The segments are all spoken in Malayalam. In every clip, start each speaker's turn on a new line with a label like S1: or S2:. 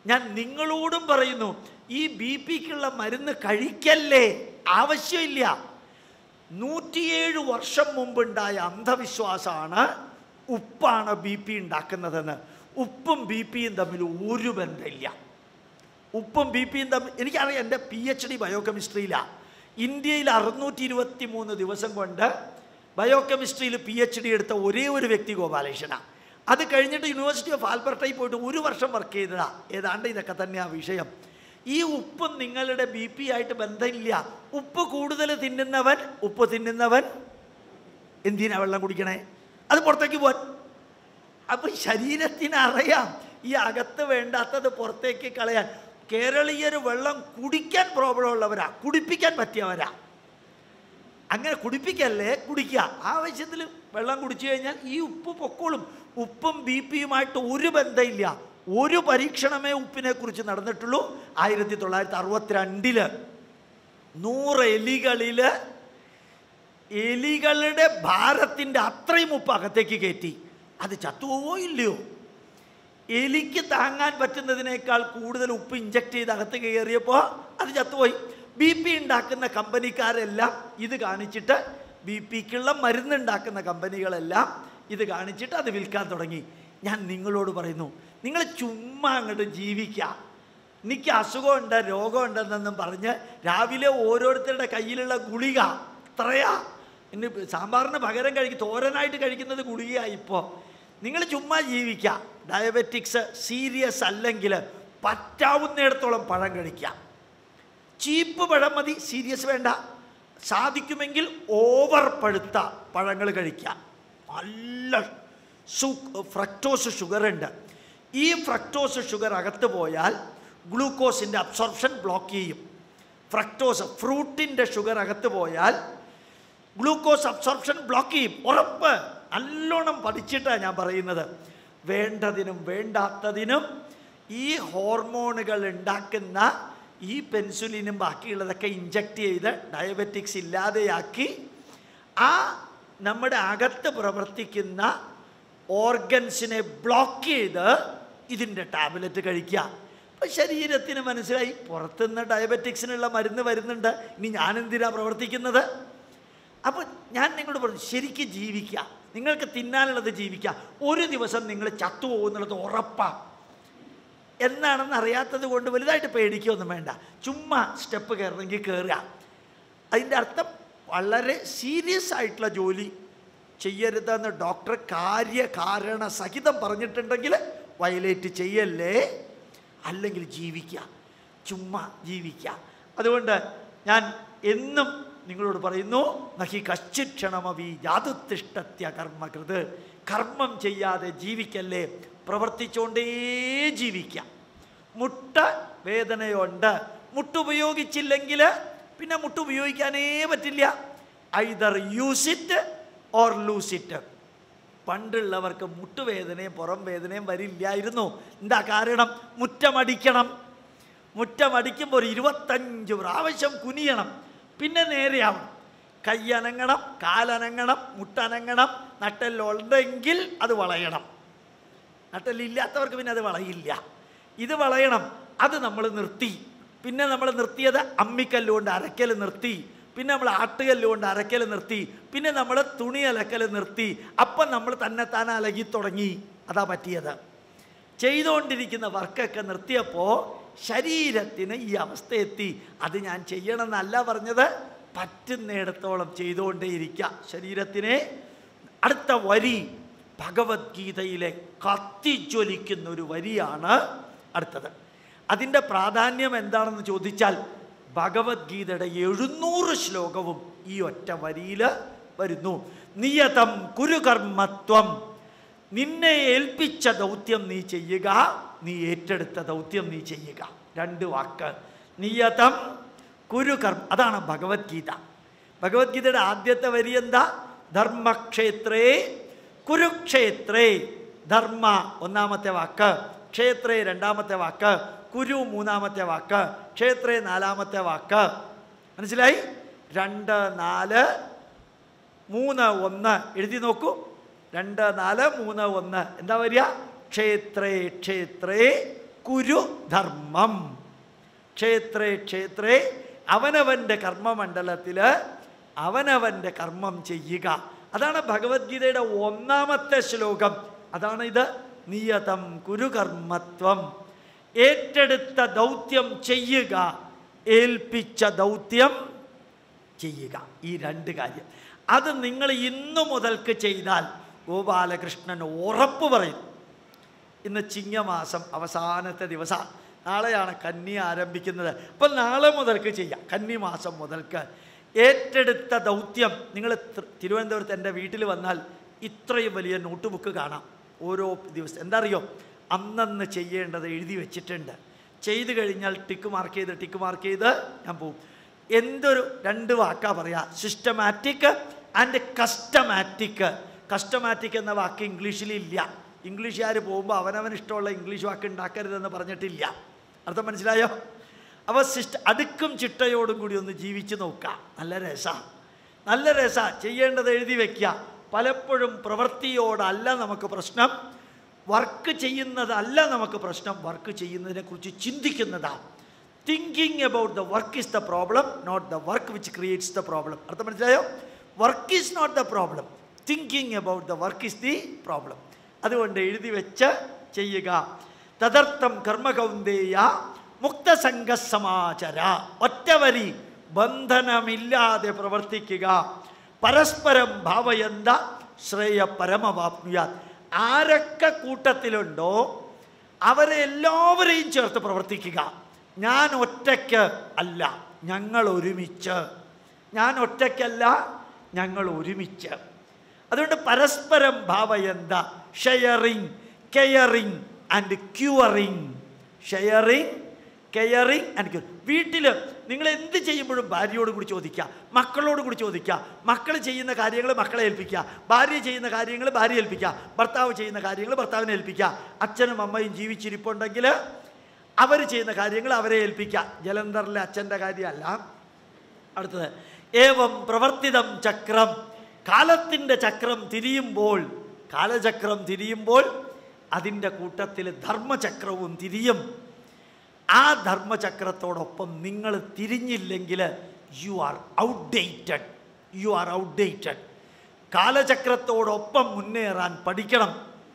S1: ഞാൻ നിങ്ങളോടും പറയുന്നു ഈ ബി പിക്കുള്ള മരുന്ന് കഴിക്കല്ലേ ആവശ്യമില്ല നൂറ്റിയേഴ് വർഷം മുമ്പുണ്ടായ അന്ധവിശ്വാസമാണ് ഉപ്പാണ് ബി പി ഉണ്ടാക്കുന്നതെന്ന് ഉപ്പും ബി പിയും തമ്മിൽ ഒരു ബന്ധമില്ല ഉപ്പും ബി പിയും തമ്മിൽ എനിക്കറിയാം എൻ്റെ പി എച്ച് ഡി ബയോകെമിസ്ട്രിയിലാണ് ഇന്ത്യയിൽ അറുന്നൂറ്റി ഇരുപത്തി മൂന്ന് ദിവസം കൊണ്ട് ബയോകെമിസ്ട്രിയിൽ പി എച്ച് ഡി എടുത്ത ഒരേ ഒരു വ്യക്തി ഗോപാലകൃഷ്ണനാണ് അത് കഴിഞ്ഞിട്ട് യൂണിവേഴ്സിറ്റി ഓഫ് ആൽബർട്ടയിൽ പോയിട്ട് ഒരു വർഷം വർക്ക് ചെയ്തതാ ഏതാണ്ട് ഇതൊക്കെ തന്നെയാണ് വിഷയം ഈ ഉപ്പും നിങ്ങളുടെ ബി പി ആയിട്ട് ബന്ധമില്ല ഉപ്പ് കൂടുതൽ തിന്നുന്നവൻ ഉപ്പ് തിന്നുന്നവൻ എന്തിനാ വെള്ളം കുടിക്കണേ അത് പുറത്തേക്ക് പോവാൻ അപ്പൊ ശരീരത്തിന് അറിയാം ഈ അകത്ത് വേണ്ടാത്തത് പുറത്തേക്ക് കളയാൻ കേരളീയർ വെള്ളം കുടിക്കാൻ പ്രോബ്ലം ഉള്ളവരാ കുടിപ്പിക്കാൻ പറ്റിയവരാ അങ്ങനെ കുടിപ്പിക്കല്ലേ കുടിക്കുക ആവശ്യത്തിൽ വെള്ളം കുടിച്ചു കഴിഞ്ഞാൽ ഈ ഉപ്പ് പൊക്കോളും ഉപ്പും ബി പിയുമായിട്ട് ഒരു ബന്ധമില്ല ഒരു പരീക്ഷണമേ ഉപ്പിനെ കുറിച്ച് നടന്നിട്ടുള്ളൂ ആയിരത്തി തൊള്ളായിരത്തി അറുപത്തിരണ്ടില് നൂറ് എലികളില് എലികളുടെ ഭാരത്തിൻ്റെ അത്രയും ഉപ്പ് അകത്തേക്ക് കയറ്റി അത് ചത്തുപോവോ ഇല്ലയോ എലിക്ക് താങ്ങാൻ പറ്റുന്നതിനേക്കാൾ കൂടുതൽ ഉപ്പ് ഇഞ്ചക്ട് ചെയ്ത് അകത്ത് കയറിയപ്പോൾ അത് ചത്തുപോയി ബി പി ഉണ്ടാക്കുന്ന കമ്പനിക്കാരെല്ലാം ഇത് കാണിച്ചിട്ട് ബി പിക്കുള്ള മരുന്നുണ്ടാക്കുന്ന കമ്പനികളെല്ലാം ഇത് കാണിച്ചിട്ട് അത് വിൽക്കാൻ തുടങ്ങി ഞാൻ നിങ്ങളോട് പറയുന്നു നിങ്ങൾ ചുമ്മാ അങ്ങോട്ട് ജീവിക്കുക എനിക്ക് അസുഖമുണ്ട് രോഗമുണ്ടെന്നൊന്നും പറഞ്ഞ് രാവിലെ ഓരോരുത്തരുടെ കയ്യിലുള്ള ഗുളിക എത്രയാ ഇനി സാമ്പാറിന് പകരം കഴിക്കും തോരനായിട്ട് കഴിക്കുന്നത് ഗുളികയായി ഇപ്പോൾ നിങ്ങൾ ചുമ്മാ ജീവിക്കുക ഡയബറ്റിക്സ് സീരിയസ് അല്ലെങ്കിൽ പറ്റാവുന്നിടത്തോളം പഴം കഴിക്കാം ചീപ്പ് പഴം മതി സീരിയസ് വേണ്ട സാധിക്കുമെങ്കിൽ ഓവർ പഴുത്ത പഴങ്ങൾ കഴിക്കാം നല്ല സു ഫ്രക്ടോസ് ഷുഗർ ഉണ്ട് ഈ ഫ്രക്ടോസ് ഷുഗർ അകത്ത് പോയാൽ ഗ്ലൂക്കോസിൻ്റെ അബ്സോർപ്ഷൻ ബ്ലോക്ക് ചെയ്യും ഫ്രക്ടോസ് ഫ്രൂട്ടിൻ്റെ ഷുഗർ അകത്ത് പോയാൽ ഗ്ലൂക്കോസ് അബ്സോർപ്ഷൻ ബ്ലോക്ക് ചെയ്യും ഉറപ്പ് നല്ലോണം പഠിച്ചിട്ടാണ് ഞാൻ പറയുന്നത് വേണ്ടതിനും വേണ്ടാത്തതിനും ഈ ഹോർമോണുകൾ ഉണ്ടാക്കുന്ന ഈ പെൻസുലിനും ബാക്കിയുള്ളതൊക്കെ ഇഞ്ചക്ട് ചെയ്ത് ഡയബറ്റിക്സ് ഇല്ലാതെയാക്കി ആ നമ്മുടെ അകത്ത് പ്രവർത്തിക്കുന്ന ഓർഗൻസിനെ ബ്ലോക്ക് ചെയ്ത് ഇതിൻ്റെ ടാബ്ലറ്റ് കഴിക്കുക അപ്പം ശരീരത്തിന് മനസ്സിലായി പുറത്തുനിന്ന് ഡയബറ്റിക്സിനുള്ള മരുന്ന് വരുന്നുണ്ട് ഇനി ഞാനെന്തിനാ പ്രവർത്തിക്കുന്നത് അപ്പോൾ ഞാൻ നിങ്ങളോട് പറഞ്ഞു ശരിക്കും ജീവിക്കുക നിങ്ങൾക്ക് തിന്നാനുള്ളത് ജീവിക്കുക ഒരു ദിവസം നിങ്ങൾ ചത്തുപോകുന്നുള്ളത് ഉറപ്പാണ് എന്നാണെന്ന് അറിയാത്തത് കൊണ്ട് വലുതായിട്ട് പേടിക്കുകയൊന്നും വേണ്ട ചുമ്മാ സ്റ്റെപ്പ് കയറണമെങ്കിൽ കയറുക അതിൻ്റെ അർത്ഥം വളരെ സീരിയസ് ആയിട്ടുള്ള ജോലി ചെയ്യരുതെന്ന് ഡോക്ടർ കാര്യകാരണ സഹിതം പറഞ്ഞിട്ടുണ്ടെങ്കിൽ വയലേറ്റ് ചെയ്യല്ലേ അല്ലെങ്കിൽ ജീവിക്കുക ചുമ്മാ ജീവിക്കുക അതുകൊണ്ട് ഞാൻ എന്നും നിങ്ങളോട് പറയുന്നു നഹി കശ്ചിക്ഷണമവി ജാതുത്തിഷ്ടത്യ കർമ്മകൃത് കർമ്മം ചെയ്യാതെ ജീവിക്കല്ലേ പ്രവർത്തിച്ചുകൊണ്ടേ ജീവിക്കാം മുട്ട വേദനയുണ്ട് മുട്ടുപയോഗിച്ചില്ലെങ്കിൽ പിന്നെ മുട്ട് ഉപയോഗിക്കാനേ പറ്റില്ല either use it or lose it പണ്ടുള്ളവർക്ക് മുട്ടുവേദനയും പുറം വേദനയും വരില്ലായിരുന്നു എന്താ കാരണം മുറ്റമടിക്കണം മുറ്റമടിക്കുമ്പോൾ ഒരു ഇരുപത്തഞ്ച് പ്രാവശ്യം കുനിയണം പിന്നെ നേരെയാവണം കൈയനങ്ങണം കാലനങ്ങണം മുട്ടനങ്ങണം നട്ടെല്ലുണ്ടെങ്കിൽ അത് വളയണം നട്ടെല്ലില്ലാത്തവർക്ക് പിന്നെ അത് വളയില്ല ഇത് വളയണം അത് നമ്മൾ നിർത്തി പിന്നെ നമ്മൾ നിർത്തിയത് അമ്മിക്കല്ല് കൊണ്ട് അരക്കൽ നിർത്തി പിന്നെ നമ്മൾ ആട്ടുകല്ല് കൊണ്ട് അരക്കൽ നിർത്തി പിന്നെ നമ്മൾ തുണി അലക്കൽ നിർത്തി അപ്പം നമ്മൾ തന്നെത്താനെ അലകി തുടങ്ങി അതാ പറ്റിയത് ചെയ്തുകൊണ്ടിരിക്കുന്ന വർക്കൊക്കെ നിർത്തിയപ്പോൾ ശരീരത്തിന് ഈ അവസ്ഥ എത്തി അത് ഞാൻ ചെയ്യണമെന്നല്ല പറഞ്ഞത് പറ്റുന്നിടത്തോളം ചെയ്തുകൊണ്ടേയിരിക്കുക ശരീരത്തിനെ അടുത്ത വരി ഭഗവത്ഗീതയിലെ കത്തിജ്വലിക്കുന്ന ഒരു വരിയാണ് അടുത്തത് അതിൻ്റെ പ്രാധാന്യം എന്താണെന്ന് ചോദിച്ചാൽ ഭഗവത്ഗീതയുടെ എഴുന്നൂറ് ശ്ലോകവും ഈ ഒറ്റ വരിയിൽ വരുന്നു നിയതം കുരുകർമ്മത്വം നിന്നെ ഏൽപ്പിച്ച ദൗത്യം നീ ചെയ്യുക നീ ഏറ്റെടുത്ത ദൗത്യം നീ ചെയ്യുക രണ്ട് വാക്ക് നിയതം കുരുകർമ്മ അതാണ് ഭഗവത്ഗീത ഭഗവത്ഗീതയുടെ ആദ്യത്തെ വരി എന്താ ധർമ്മക്ഷേത്രേ കുരുക്ഷേത്രേ ധർമ്മ ഒന്നാമത്തെ വാക്ക് ക്ഷേത്രേ രണ്ടാമത്തെ വാക്ക് കുരു മൂന്നാമത്തെ വാക്ക് ക്ഷേത്രേ നാലാമത്തെ വാക്ക് മനസ്സിലായി രണ്ട് നാല് മൂന്ന് ഒന്ന് എഴുതി നോക്കൂ രണ്ട് നാല് മൂന്ന് ഒന്ന് എന്താ വരിക ക്ഷേത്രേ ക്ഷേത്രേ കുരു ധർമ്മം ക്ഷേത്രേ ക്ഷേത്രേ അവനവൻ്റെ കർമ്മമണ്ഡലത്തിൽ അവനവൻ്റെ കർമ്മം ചെയ്യുക അതാണ് ഭഗവത്ഗീതയുടെ ഒന്നാമത്തെ ശ്ലോകം അതാണ് ഇത് നിയതം കുരുകർമ്മത്വം ഏറ്റെടുത്ത ദൗത്യം ചെയ്യുക ഏൽപ്പിച്ച ദൗത്യം ചെയ്യുക ഈ രണ്ട് കാര്യം അത് നിങ്ങൾ ഇന്നു മുതൽക്ക് ചെയ്താൽ ഗോപാലകൃഷ്ണൻ ഉറപ്പ് പറയും ഇന്ന് ചിങ്ങമാസം അവസാനത്തെ ദിവസം നാളെയാണ് കന്നി ആരംഭിക്കുന്നത് അപ്പം നാളെ മുതൽക്ക് ചെയ്യാം കന്നിമാസം മുതൽക്ക് ഏറ്റെടുത്ത ദൗത്യം നിങ്ങൾ തി- തിരുവനന്തപുരത്ത് എൻ്റെ വീട്ടിൽ വന്നാൽ ഇത്രയും വലിയ നോട്ട് ബുക്ക് കാണാം ഓരോ ദിവസം എന്താ അറിയോ അന്നന്ന് ചെയ്യേണ്ടത് എഴുതി വെച്ചിട്ടുണ്ട് ചെയ്തു കഴിഞ്ഞാൽ ടിക്ക് മാർക്ക് ചെയ്ത് ടിക്ക് മാർക്ക് ചെയ്ത് ഞാൻ പോകും എന്തൊരു രണ്ട് വാക്കാ പറയാ സിസ്റ്റമാറ്റിക് ആൻഡ് കസ്റ്റമാറ്റിക് കസ്റ്റമാറ്റിക് എന്ന വാക്ക് ഇംഗ്ലീഷിൽ ഇല്ല ഇംഗ്ലീഷുകാർ പോകുമ്പോൾ അവനവൻ ഇഷ്ടമുള്ള ഇംഗ്ലീഷ് വാക്ക് ഉണ്ടാക്കരുതെന്ന് പറഞ്ഞിട്ടില്ല അർത്ഥം മനസ്സിലായോ അപ്പോൾ സിസ്റ്റ അടുക്കും ചിട്ടയോടും കൂടി ഒന്ന് ജീവിച്ച് നോക്കാം നല്ല രസമാണ് നല്ല രസമാണ് ചെയ്യേണ്ടത് എഴുതി വെക്കുക പലപ്പോഴും പ്രവൃത്തിയോടല്ല നമുക്ക് പ്രശ്നം വർക്ക് ചെയ്യുന്നതല്ല നമുക്ക് പ്രശ്നം വർക്ക് ചെയ്യുന്നതിനെക്കുറിച്ച് ചിന്തിക്കുന്നതാണ് thinking about the work is the problem not the work which creates the problem അർത്ഥം മനസ്സിലായോ work is not the problem thinking about the work is the problem അതുകൊണ്ട് എഴുതി വെച്ച് ചെയ്യുക തദർത്ഥം കർമ്മകൗന്ദേയ മുക്തസംഘസമാചര ഒറ്റവരി ബന്ധനമില്ലാതെ പ്രവർത്തിക്കുക പരസ്പരം ഭാവയന്ത ശ്രേയ പരമവാപ്നുയാ ആരൊക്കെ കൂട്ടത്തിലുണ്ടോ അവരെ എല്ലാവരെയും ചേർത്ത് പ്രവർത്തിക്കുക ഞാൻ ഒറ്റയ്ക്ക് അല്ല ഞങ്ങൾ ഒരുമിച്ച് ഞാൻ ഒറ്റയ്ക്കല്ല ഞങ്ങൾ ഒരുമിച്ച് അതുകൊണ്ട് പരസ്പരം ഭാവയന്ത sharing caring and curing sharing caring and cure വീട്ടിൽ നിങ്ങൾ എന്ത് ചെയ്യുമ്പോഴും ഭാര്യയോട് കൂടി ചോദിക്കുക മക്കളോട് കൂടി ചോദിക്കുക മക്കൾ ചെയ്യുന്ന കാര്യങ്ങൾ മക്കളെ ഏൽപ്പിക്കുക ഭാര്യ ചെയ്യുന്ന കാര്യങ്ങൾ ഭാര്യ ഏൽപ്പിക്കുക ഭർത്താവ് ചെയ്യുന്ന കാര്യങ്ങൾ ഭർത്താവിനെ ഏൽപ്പിക്കുക അച്ഛനും അമ്മയും ജീവിച്ചിരിപ്പുണ്ടെങ്കിൽ അവർ ചെയ്യുന്ന കാര്യങ്ങൾ അവരെ ഏൽപ്പിക്കുക ജലന്ധറിലെ അച്ഛൻ്റെ കാര്യമല്ല അടുത്തത് ഏവം പ്രവർത്തിതം ചക്രം കാലത്തിൻ്റെ ചക്രം തിരിയുമ്പോൾ കാലചക്രം തിരിയുമ്പോൾ അതിൻ്റെ കൂട്ടത്തിൽ ധർമ്മചക്രവും തിരിയും ആ ധർമ്മചക്രത്തോടൊപ്പം നിങ്ങൾ തിരിഞ്ഞില്ലെങ്കിൽ you are outdated you are outdated കാലചക്രത്തോടൊപ്പം മുന്നേറാൻ പഠിക്കണം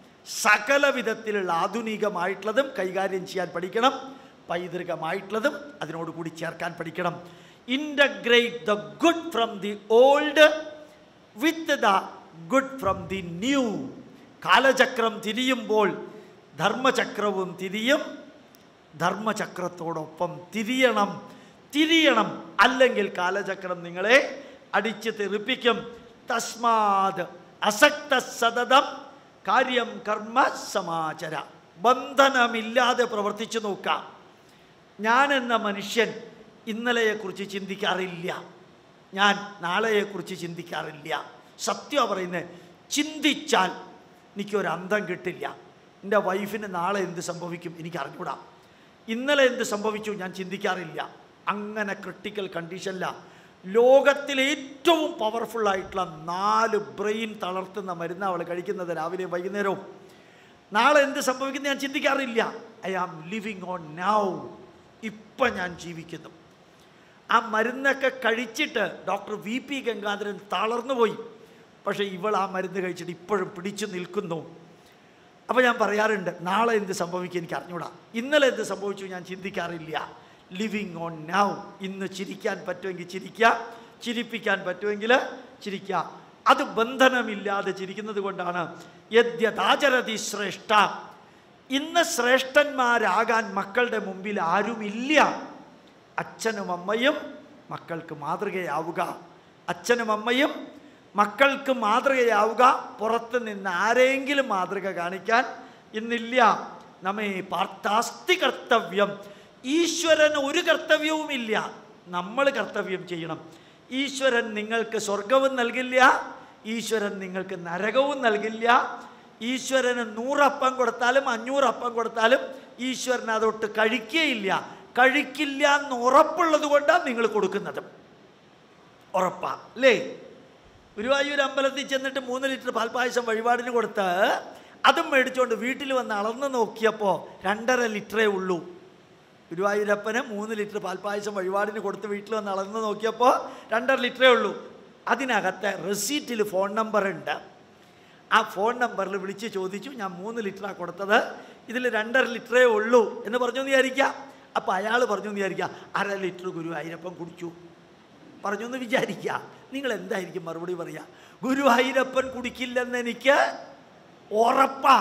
S1: സകല വിധത്തിലുള്ള ആധുനികമായിട്ടുള്ളതും കൈകാര്യം ചെയ്യാൻ പഠിക്കണം പൈതൃകമായിട്ടുള്ളതും അതിനോട് കൂടി ചേർക്കാൻ പഠിക്കണം integrate the good from the old with the good from the new കാലചക്രം തിരിയുമ്പോൾ ധർമ്മചക്രവും തിരിയും ധർമ്മചക്രത്തോടൊപ്പം തിരിയണം തിരിയണം അല്ലെങ്കിൽ കാലചക്രം നിങ്ങളെ അടിച്ച് തെറിപ്പിക്കും തസ്മാത് അസക്ത സതതം കാര്യം കർമ്മ സമാചര ബന്ധനമില്ലാതെ പ്രവർത്തിച്ചു നോക്കാം ഞാൻ എന്ന മനുഷ്യൻ ഇന്നലെയെക്കുറിച്ച് ചിന്തിക്കാറില്ല ഞാൻ നാളെയെക്കുറിച്ച് ചിന്തിക്കാറില്ല സത്യം പറയുന്നത് ചിന്തിച്ചാൽ എനിക്കൊരു അന്തം കിട്ടില്ല എൻ്റെ വൈഫിന് നാളെ എന്ത് സംഭവിക്കും എനിക്ക് അറിഞ്ഞൂടാ ഇന്നലെ എന്ത് സംഭവിച്ചു ഞാൻ ചിന്തിക്കാറില്ല അങ്ങനെ ക്രിട്ടിക്കൽ കണ്ടീഷനില്ല ലോകത്തിലെ ഏറ്റവും പവർഫുൾ ആയിട്ടുള്ള നാല് ബ്രെയിൻ തളർത്തുന്ന മരുന്ന് അവൾ കഴിക്കുന്നത് രാവിലെ വൈകുന്നേരവും നാളെ എന്ത് സംഭവിക്കുന്നത് ഞാൻ ചിന്തിക്കാറില്ല I am living on now ഇപ്പം ഞാൻ ജീവിക്കുന്നു ആ മരുന്നൊക്കെ കഴിച്ചിട്ട് ഡോക്ടർ വി പി ഗംഗാധരൻ തളർന്നു പോയി പക്ഷേ ഇവൾ ആ മരുന്ന് കഴിച്ചിട്ട് ഇപ്പോഴും പിടിച്ചു നിൽക്കുന്നു അപ്പോൾ ഞാൻ പറയാറുണ്ട് നാളെ എന്ത് സംഭവിക്കും എനിക്ക് അറിഞ്ഞൂടാ ഇന്നലെ എന്ത് സംഭവിച്ചു ഞാൻ ചിന്തിക്കാറില്ല ലിവിങ് ഓൺ നൗ ഇന്ന് ചിരിക്കാൻ പറ്റുമെങ്കിൽ ചിരിക്കുക ചിരിപ്പിക്കാൻ പറ്റുമെങ്കിൽ ചിരിക്കുക അത് ബന്ധനമില്ലാതെ ചിരിക്കുന്നത് കൊണ്ടാണ് യദ്യതാചരതി ശ്രേഷ്ഠ ഇന്ന് ശ്രേഷ്ഠന്മാരാകാൻ മക്കളുടെ മുമ്പിൽ ആരുമില്ല അച്ഛനും അമ്മയും മക്കൾക്ക് മാതൃകയാവുക അച്ഛനും അമ്മയും മക്കൾക്ക് മാതൃകയാവുക പുറത്ത് നിന്ന് ആരെങ്കിലും മാതൃക കാണിക്കാൻ ഇന്നില്ല നമ്മെ പാർത്താസ്തി കർത്തവ്യം ഈശ്വരന് ഒരു കർത്തവ്യവുമില്ല നമ്മൾ കർത്തവ്യം ചെയ്യണം ഈശ്വരൻ നിങ്ങൾക്ക് സ്വർഗവും നൽകില്ല ഈശ്വരൻ നിങ്ങൾക്ക് നരകവും നൽകില്ല ഈശ്വരന് നൂറപ്പം കൊടുത്താലും അഞ്ഞൂറപ്പം കൊടുത്താലും ഈശ്വരൻ അതൊട്ട് കഴിക്കുകയില്ല കഴിക്കില്ല എന്ന് ഉറപ്പുള്ളത് കൊണ്ടാണ് നിങ്ങൾ കൊടുക്കുന്നത് ഉറപ്പാ അല്ലേ ഗുരുവായൂർ അമ്പലത്തിൽ ചെന്നിട്ട് മൂന്ന് ലിറ്റർ പാൽപ്പായസം വഴിപാടിന് കൊടുത്ത് അതും മേടിച്ചുകൊണ്ട് വീട്ടിൽ വന്ന് അളന്ന് നോക്കിയപ്പോൾ രണ്ടര ലിറ്ററേ ഉള്ളൂ ഗുരുവായൂരപ്പന് മൂന്ന് ലിറ്റർ പാൽപ്പായസം വഴിപാടിന് കൊടുത്ത് വീട്ടിൽ വന്ന് അളന്ന് നോക്കിയപ്പോൾ രണ്ടര ലിറ്ററേ ഉള്ളൂ അതിനകത്ത് റെസീറ്റിൽ ഫോൺ നമ്പർ ഉണ്ട് ആ ഫോൺ നമ്പറിൽ വിളിച്ച് ചോദിച്ചു ഞാൻ മൂന്ന് ലിറ്ററാണ് കൊടുത്തത് ഇതിൽ രണ്ടര ലിറ്ററേ ഉള്ളൂ എന്ന് പറഞ്ഞു എന്ന് വിചാരിക്കാം അപ്പോൾ അയാൾ പറഞ്ഞു എന്ന് വിചാരിക്കുക അര ലിറ്റർ ഗുരുവായൂരപ്പൻ കുടിച്ചു പറഞ്ഞു എന്ന് വിചാരിക്കുക നിങ്ങൾ എന്തായിരിക്കും മറുപടി പറയുക ഗുരുവായൂരപ്പൻ കുടിക്കില്ലെന്ന് എനിക്ക് ഉറപ്പാ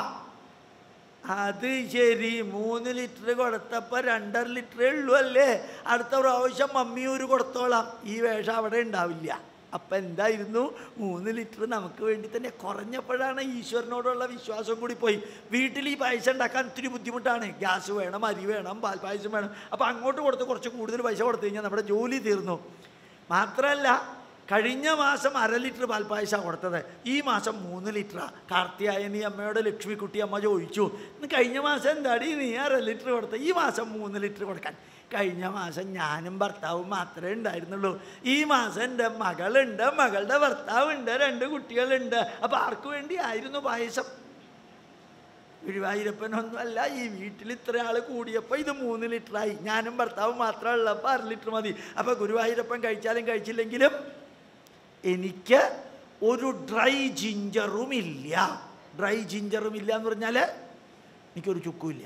S1: അത് ശരി മൂന്ന് ലിറ്റർ കൊടുത്തപ്പോൾ രണ്ടര ലിറ്ററേ ഉള്ളൂ അല്ലേ അടുത്ത പ്രാവശ്യം മമ്മിയൂര് കൊടുത്തോളാം ഈ വേഷം അവിടെ ഉണ്ടാവില്ല അപ്പം എന്തായിരുന്നു മൂന്ന് ലിറ്റർ നമുക്ക് വേണ്ടി തന്നെ കുറഞ്ഞപ്പോഴാണ് ഈശ്വരനോടുള്ള വിശ്വാസം കൂടി പോയി വീട്ടിൽ ഈ പൈസ ഉണ്ടാക്കാൻ ഒത്തിരി ബുദ്ധിമുട്ടാണ് ഗ്യാസ് വേണം അരി വേണം പാൽപ്പായസം വേണം അപ്പോൾ അങ്ങോട്ട് കൊടുത്ത് കുറച്ച് കൂടുതൽ പൈസ കൊടുത്തു കഴിഞ്ഞാൽ നമ്മുടെ ജോലി തീർന്നു മാത്രമല്ല കഴിഞ്ഞ മാസം അര ലിറ്റർ പാൽപ്പായസമാണ് കൊടുത്തത് ഈ മാസം മൂന്ന് ലിറ്ററാണ് കാർത്തിയായനി അമ്മയോട് ലക്ഷ്മിക്കുട്ടി അമ്മ ചോദിച്ചു ഇന്ന് കഴിഞ്ഞ മാസം എന്താടി നീ അര ലിറ്റർ കൊടുത്ത ഈ മാസം മൂന്ന് ലിറ്റർ കൊടുക്കാൻ കഴിഞ്ഞ മാസം ഞാനും ഭർത്താവും മാത്രമേ ഉണ്ടായിരുന്നുള്ളൂ ഈ മാസം എൻ്റെ മകളുണ്ട് മകളുടെ ഭർത്താവുണ്ട് രണ്ട് കുട്ടികളുണ്ട് അപ്പോൾ ആർക്ക് വേണ്ടി ആയിരുന്നു പായസം ഗുരുവായൂരപ്പനൊന്നും അല്ല ഈ വീട്ടിൽ ഇത്ര ആൾ കൂടിയപ്പോൾ ഇത് മൂന്ന് ലിറ്ററായി ഞാനും ഭർത്താവും മാത്രമേ ഉള്ളപ്പോൾ അര ലിറ്റർ മതി അപ്പോൾ ഗുരുവായൂരപ്പൻ കഴിച്ചാലും കഴിച്ചില്ലെങ്കിലും എനിക്ക് ഒരു ഡ്രൈ ജിഞ്ചറും ഇല്ല ഡ്രൈ ജിഞ്ചറും ഇല്ല എന്ന് പറഞ്ഞാൽ എനിക്കൊരു ചുക്കുമില്ല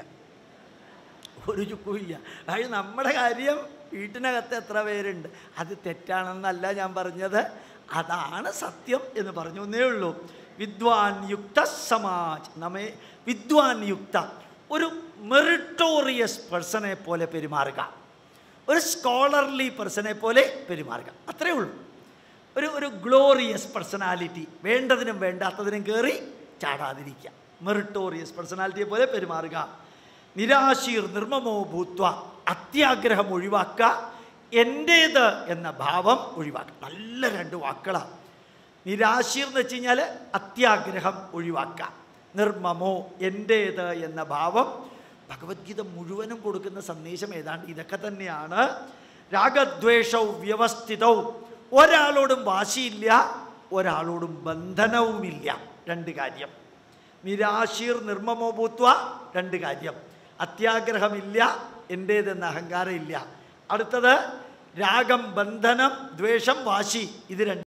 S1: ഒരു ചുക്കുമില്ല അതായത് നമ്മുടെ കാര്യം വീട്ടിനകത്ത് എത്ര പേരുണ്ട് അത് തെറ്റാണെന്നല്ല ഞാൻ പറഞ്ഞത് അതാണ് സത്യം എന്ന് പറഞ്ഞു എന്നേ ഉള്ളൂ വിദ്വാൻ യുക്ത സമാജ് നമ്മെ വിദ്വാൻ യുക്ത ഒരു മെറിറ്റോറിയസ് പേഴ്സണെ പോലെ പെരുമാറുക ഒരു സ്കോളർലി പേഴ്സണെ പോലെ പെരുമാറുക അത്രേ ഉള്ളൂ ഒരു ഒരു ഗ്ലോറിയസ് പേഴ്സണാലിറ്റി വേണ്ടതിനും വേണ്ടാത്തതിനും കയറി ചാടാതിരിക്കുക മെറിറ്റോറിയസ് പേഴ്സണാലിറ്റിയെ പോലെ പെരുമാറുക നിരാശീർ നിർമ്മമോ ഭൂത്വ അത്യാഗ്രഹം ഒഴിവാക്കുക എൻ്റേത് എന്ന ഭാവം ഒഴിവാക്കുക നല്ല രണ്ട് വാക്കുകളാണ് നിരാശീർ എന്ന് വെച്ച് കഴിഞ്ഞാൽ അത്യാഗ്രഹം ഒഴിവാക്കുക നിർമ്മമോ എൻ്റേത് എന്ന ഭാവം ഭഗവത്ഗീത മുഴുവനും കൊടുക്കുന്ന സന്ദേശം ഏതാണ്ട് ഇതൊക്കെ തന്നെയാണ് രാഗദ്വേഷവും വ്യവസ്ഥിതവും ഒരാളോടും വാശിയില്ല ഒരാളോടും ബന്ധനവുമില്ല രണ്ട് കാര്യം നിരാശീർ നിർമ്മമോ ഭൂത്വ രണ്ട് കാര്യം അത്യാഗ്രഹമില്ല എൻ്റേതെന്ന അഹങ്കാരം ഇല്ല അടുത്തത് രാഗം ബന്ധനം ദ്വേഷം വാശി ഇത് രണ്ട്